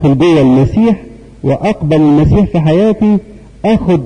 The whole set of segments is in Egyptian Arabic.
ادخل جوه المسيح واقبل المسيح في حياتي اخد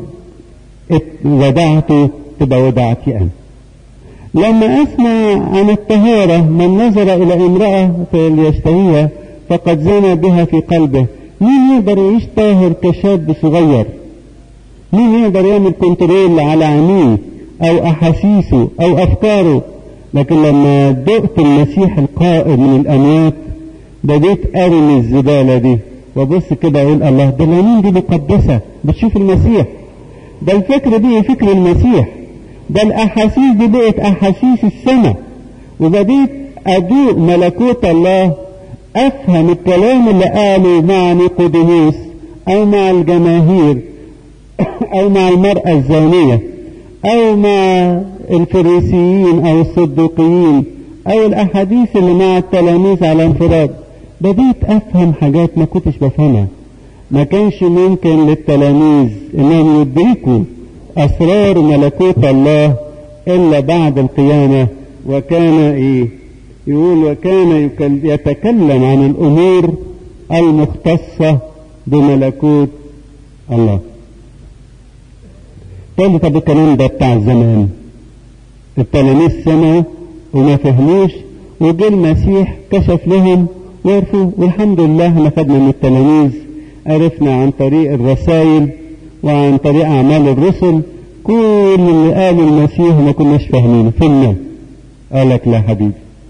ودعته تبقى ودعتي انا لما اسمع عن الطهارة من نظر الى امرأة فليشتهيها فقد زنى بها في قلبه مين يقدر يعيش طاهر كشاب صغير مين يقدر يعمل كنترول على عينيه او احاسيسه او افكاره لكن لما دقت المسيح القائم من الاموات بديت ارمي الزبالة دي وابص كده اقول الله ده العينين دي مقدسة بتشوف المسيح ده الفكر دي فكر المسيح ده الاحاسيس دي بقت احاسيس السماء وبديت ادوق ملكوت الله افهم الكلام اللي قاله مع نيقوديموس او مع الجماهير او مع المرأة الزانية او مع الفريسيين او الصدوقيين او الاحاديث اللي مع التلاميذ على انفراد بديت افهم حاجات ما كنتش بفهمها ما كانش ممكن للتلاميذ انهم يدركوا اسرار ملكوت الله الا بعد القيامة وكان ايه يقول وكان يتكلم عن الامور المختصة بملكوت الله تقول طب الكلام ده بتاع الزمان التلاميذ سمعوا وما فهموش وجه المسيح كشف لهم وعرفوا والحمد لله احنا خدنا من التلاميذ عرفنا عن طريق الرسائل وعن طريق اعمال الرسل كل اللي قاله المسيح ما كناش فاهمينه فهمنا قالك لا حبيبي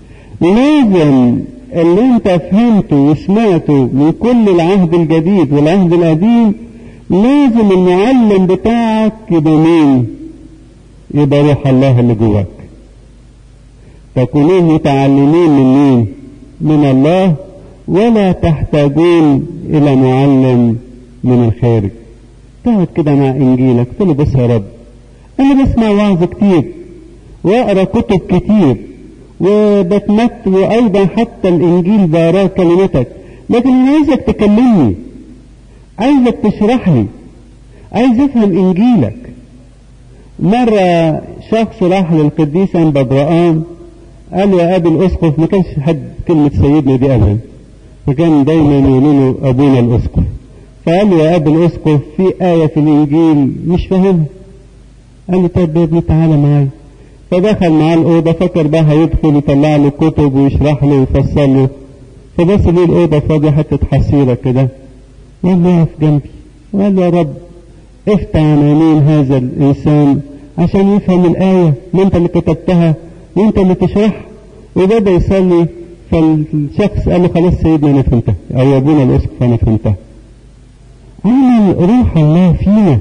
لازم اللي انت فهمته وسمعته من كل العهد الجديد والعهد القديم لازم المعلم بتاعك يبقى مين يبقى روح الله اللي جواك تكونون متعلمين من مين من الله ولا تحتاجون الى معلم من الخارج تقعد كده مع انجيلك تقول له بص يا رب انا بسمع وعظ كتير واقرا كتب كتير وبتمت وايضا حتى الانجيل بقراه كلمتك لكن انا عايزك تكلمني عايزك تشرح لي عايز افهم انجيلك مرة شخص راح للقديس أنبا برقان قال له يا أبي الأسقف ما كانش حد كلمة سيدنا دي أبدا فكان دايما يقولوا له أبونا الأسقف فقال له يا أبي الأسقف في آية في الإنجيل مش فاهمها قال له طيب يا ابني تعالى معايا فدخل معاه الأوضة فكر بقى هيدخل يطلع له كتب ويشرح له ويفسر له فبص ليه الأوضة فاضية حتة حصيرة كده وقال له اقف جنبي وقال له يا رب افتح عنانين هذا الإنسان عشان يفهم الآية ما أنت اللي كتبتها وأنت اللي تشرحها وبدأ يصلي فالشخص قال له خلاص سيدنا أنا فهمتها أو يا أبونا الأسقف أنا فهمتها عمل روح الله فينا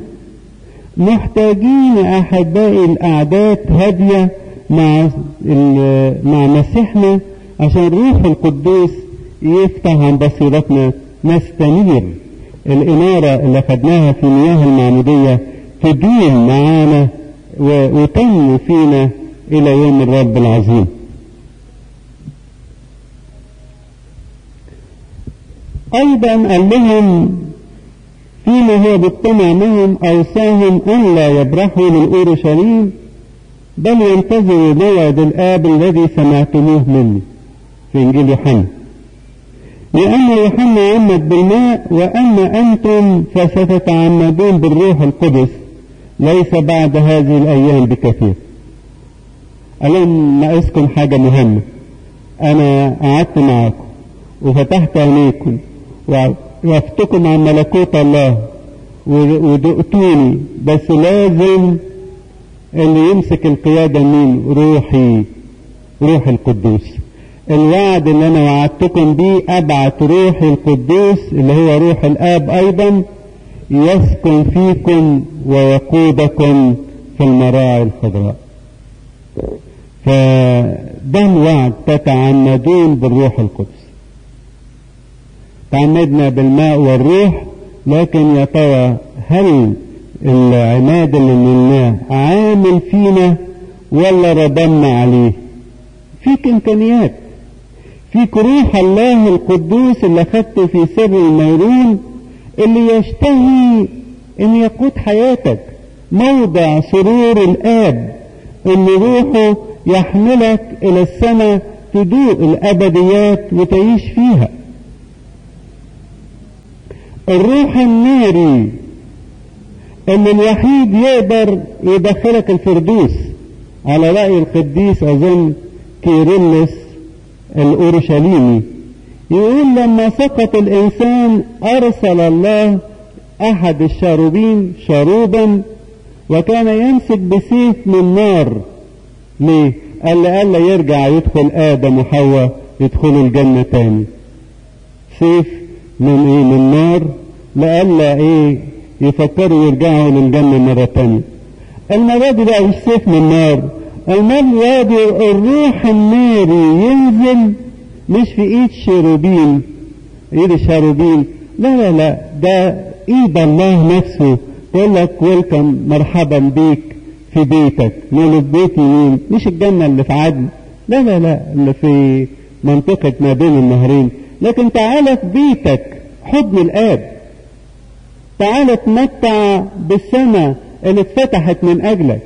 محتاجين أحبائي الأعداد هادية مع مع مسيحنا عشان روح القدوس يفتح عن بصيرتنا نستنير الإنارة اللي خدناها في مياه المعمودية تدوم معانا وتنمو فينا إلى يوم الرب العظيم أيضا قال لهم فيما هو بالطمع منهم أوصاهم أن لا يبرحوا من أورشليم بل ينتظروا موعد الآب الذي سمعتموه مني في إنجيل يوحنا لأن يوحنا عمد بالماء وأما أنتم فستتعمدون بالروح القدس ليس بعد هذه الأيام بكثير قال لهم ناقصكم حاجة مهمة أنا قعدت معاكم وفتحت عينيكم وعرفتكم عن ملكوت الله ودقتوني بس لازم اللي يمسك القيادة مين روحي روح القدوس الوعد اللي انا وعدتكم بيه ابعت روحي القدوس اللي هو روح الاب ايضا يسكن فيكم ويقودكم في المراعي الخضراء فده الوعد تتعمدون بالروح القدس تعمدنا بالماء والروح لكن يا ترى هل العماد اللي نلناه عامل فينا ولا ردمنا عليه فيك امكانيات فيك روح الله القدوس اللي خدته في سر الميرون اللي يشتهي ان يقود حياتك موضع سرور الاب ان روحه يحملك الى السماء تدوق الابديات وتعيش فيها الروح الناري اللي الوحيد يقدر يدخلك الفردوس على رأي القديس أظن كيرلس الأورشليمي يقول لما سقط الإنسان أرسل الله أحد الشاروبين شاروبا وكان يمسك بسيف من نار ليه؟ قال لألا يرجع يدخل آدم وحواء يدخلوا الجنة تاني سيف من ايه من نار لألا ايه يفكروا يرجعوا للجنة مرة تانية المرة دي بقى مش سيف من نار المرة دي الروح الناري ينزل مش في ايد شيروبين ايد الشاروبين لا لا لا ده ايد الله نفسه يقول لك ويلكم مرحبا بيك في بيتك نقول بيتي مين مش الجنة اللي في عدن لا لا لا اللي في منطقة ما بين النهرين لكن تعالى في بيتك حضن الآب تعالى تمتع بالسماء اللي اتفتحت من أجلك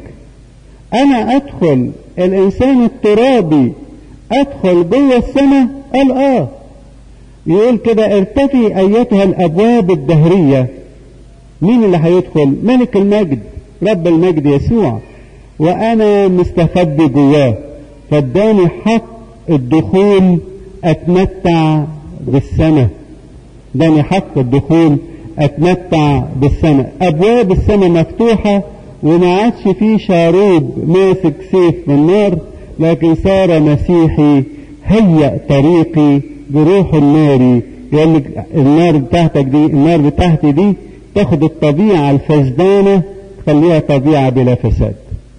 أنا أدخل الإنسان الترابي أدخل جوه السماء قال آه يقول كده ارتفي أيتها الأبواب الدهرية مين اللي هيدخل ملك المجد رب المجد يسوع وأنا مستخبي جواه فاداني حق الدخول أتمتع بالسماء اداني حق الدخول أتمتع بالسماء أبواب السماء مفتوحة وما عادش فيه شاروب ماسك سيف من نار لكن صار مسيحي هيأ طريقي بروح النار يقول لك النار بتاعتك دي النار بتاعتي دي تاخد الطبيعة الفسدانة تخليها طبيعة بلا فساد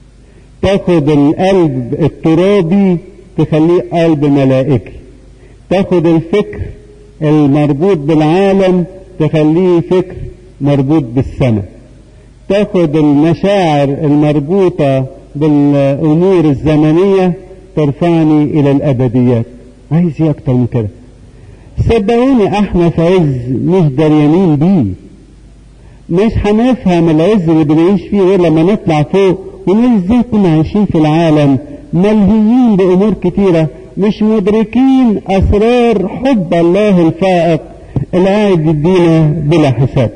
تاخد القلب الترابي تخليه قلب ملائكي تاخد الفكر المربوط بالعالم تخليه فكر مربوط بالسماء تاخد المشاعر المربوطة بالأمور الزمنية ترفعني إلى الأبديات عايز ايه أكتر من كده صدقوني احنا في عز مش دريانين بيه مش هنفهم العز اللي بنعيش فيه غير لما نطلع فوق ونقول ازاي كنا عايشين في العالم ملهيين بأمور كتيرة مش مدركين أسرار حب الله الفائق اللي قاعد يدينا بلا حساب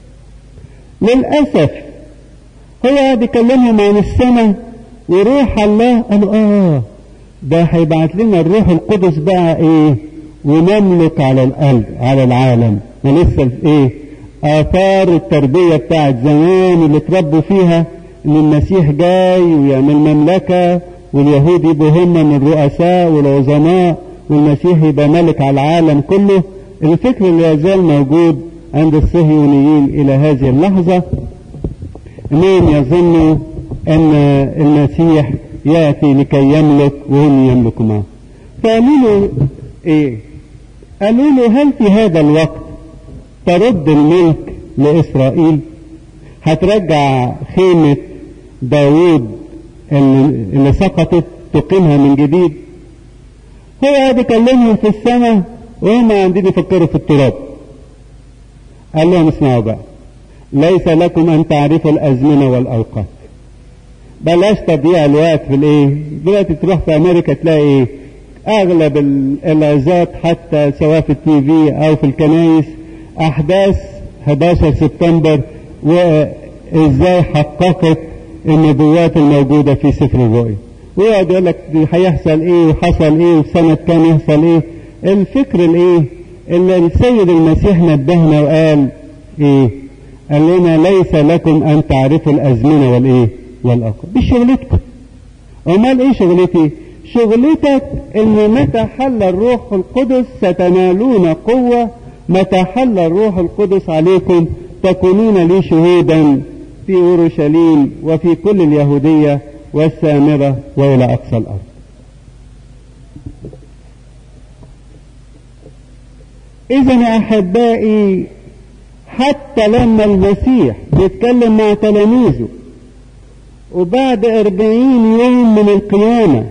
للأسف هو قاعد يكلمهم عن السماء وروح الله قالوا اه ده هيبعت لنا الروح القدس بقى ايه ونملك على القلب على العالم ما لسه ايه اثار التربيه بتاعت زمان اللي اتربوا فيها ان المسيح جاي ويعمل مملكه واليهود يبقوا هم من الرؤساء والعظماء والمسيح يبقى ملك على العالم كله الفكر اللي يزال موجود عند الصهيونيين الى هذه اللحظه انهم يظنوا ان المسيح ياتي لكي يملك وهم يملكوا معه فقالوا له ايه قالوا له هل في هذا الوقت ترد الملك لاسرائيل هترجع خيمة داوود اللي, اللي سقطت تقيمها من جديد هو قاعد يكلمهم في السماء وهم قاعدين يفكروا في التراب قال لهم اسمعوا بقى ليس لكم ان تعرفوا الازمنه والاوقات بلاش تضييع الوقت في الايه دلوقتي تروح في امريكا تلاقي ايه اغلب العظات حتى سواء في التي في او في الكنايس احداث 11 سبتمبر وازاي حققت النبوات الموجودة في سفر الرؤيا ويقعد يقول لك هيحصل ايه وحصل ايه وفي سنة كام يحصل ايه الفكر الايه اللي السيد المسيح نبهنا وقال ايه قال لنا ليس لكم ان تعرفوا الازمنة والايه والاوقات دي شغلتكم امال ايه شغلتي شغلتك ان متى حل الروح القدس ستنالون قوة متى حل الروح القدس عليكم تكونون لي شهودا في اورشليم وفي كل اليهودية والسامرة والى اقصى الارض اذا يا احبائي حتى لما المسيح بيتكلم مع تلاميذه وبعد أربعين يوم من القيامة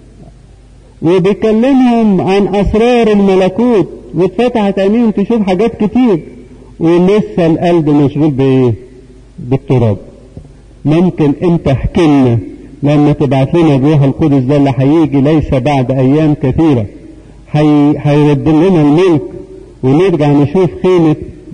وبيكلمهم عن أسرار الملكوت واتفتحت عينيهم تشوف حاجات كتير ولسه القلب مشغول بإيه؟ بالتراب ممكن أنت احكي لنا لما تبعت لنا الروح القدس ده اللي هيجي ليس بعد أيام كثيرة هيرد لنا الملك ونرجع نشوف خيمة